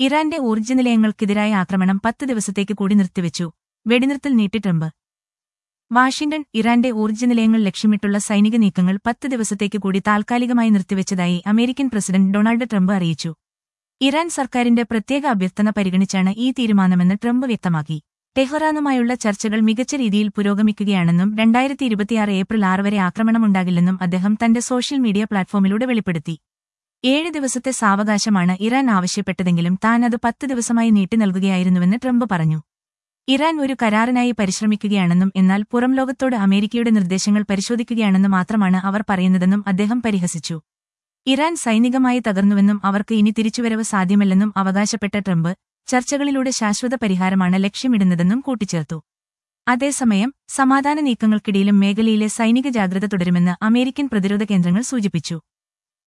ഇറാന്റെ ഊർജ്ജ നിലയങ്ങൾക്കെതിരായ ആക്രമണം പത്ത് ദിവസത്തേക്ക് കൂടി നിർത്തിവെച്ചു വെടിനിർത്തൽ നീട്ടി ട്രംപ് വാഷിംഗ്ടൺ ഇറാന്റെ ഊർജ്ജ നിലയങ്ങൾ ലക്ഷ്യമിട്ടുള്ള സൈനിക നീക്കങ്ങൾ പത്ത് ദിവസത്തേക്ക് കൂടി താൽക്കാലികമായി നിർത്തിവെച്ചതായി അമേരിക്കൻ പ്രസിഡന്റ് ഡൊണാൾഡ് ട്രംപ് അറിയിച്ചു ഇറാൻ സർക്കാരിന്റെ പ്രത്യേക അഭ്യർത്ഥന പരിഗണിച്ചാണ് ഈ തീരുമാനമെന്ന് ട്രംപ് വ്യക്തമാക്കി ടെഹ്റാനുമായുള്ള ചർച്ചകൾ മികച്ച രീതിയിൽ പുരോഗമിക്കുകയാണെന്നും രണ്ടായിരത്തി ഇരുപത്തിയാറ് ഏപ്രിൽ ആറ് വരെ ആക്രമണമുണ്ടാകില്ലെന്നും അദ്ദേഹം തന്റെ സോഷ്യൽ മീഡിയ പ്ലാറ്റ്ഫോമിലൂടെ വെളിപ്പെടുത്തി ഏഴ് ദിവസത്തെ സാവകാശമാണ് ഇറാൻ ആവശ്യപ്പെട്ടതെങ്കിലും താൻ അത് പത്ത് ദിവസമായി നീട്ടി നൽകുകയായിരുന്നുവെന്ന് ട്രംപ് പറഞ്ഞു ഇറാൻ ഒരു കരാറിനായി പരിശ്രമിക്കുകയാണെന്നും എന്നാൽ പുറം ലോകത്തോട് അമേരിക്കയുടെ നിർദ്ദേശങ്ങൾ പരിശോധിക്കുകയാണെന്ന് മാത്രമാണ് അവർ പറയുന്നതെന്നും അദ്ദേഹം പരിഹസിച്ചു ഇറാൻ സൈനികമായി തകർന്നുവെന്നും അവർക്ക് ഇനി തിരിച്ചുവരവ് സാധ്യമല്ലെന്നും അവകാശപ്പെട്ട ട്രംപ് ചർച്ചകളിലൂടെ ശാശ്വത പരിഹാരമാണ് ലക്ഷ്യമിടുന്നതെന്നും കൂട്ടിച്ചേർത്തു അതേസമയം സമാധാന നീക്കങ്ങൾക്കിടയിലും മേഖലയിലെ സൈനിക ജാഗ്രത തുടരുമെന്ന് അമേരിക്കൻ പ്രതിരോധ കേന്ദ്രങ്ങൾ സൂചിപ്പിച്ചു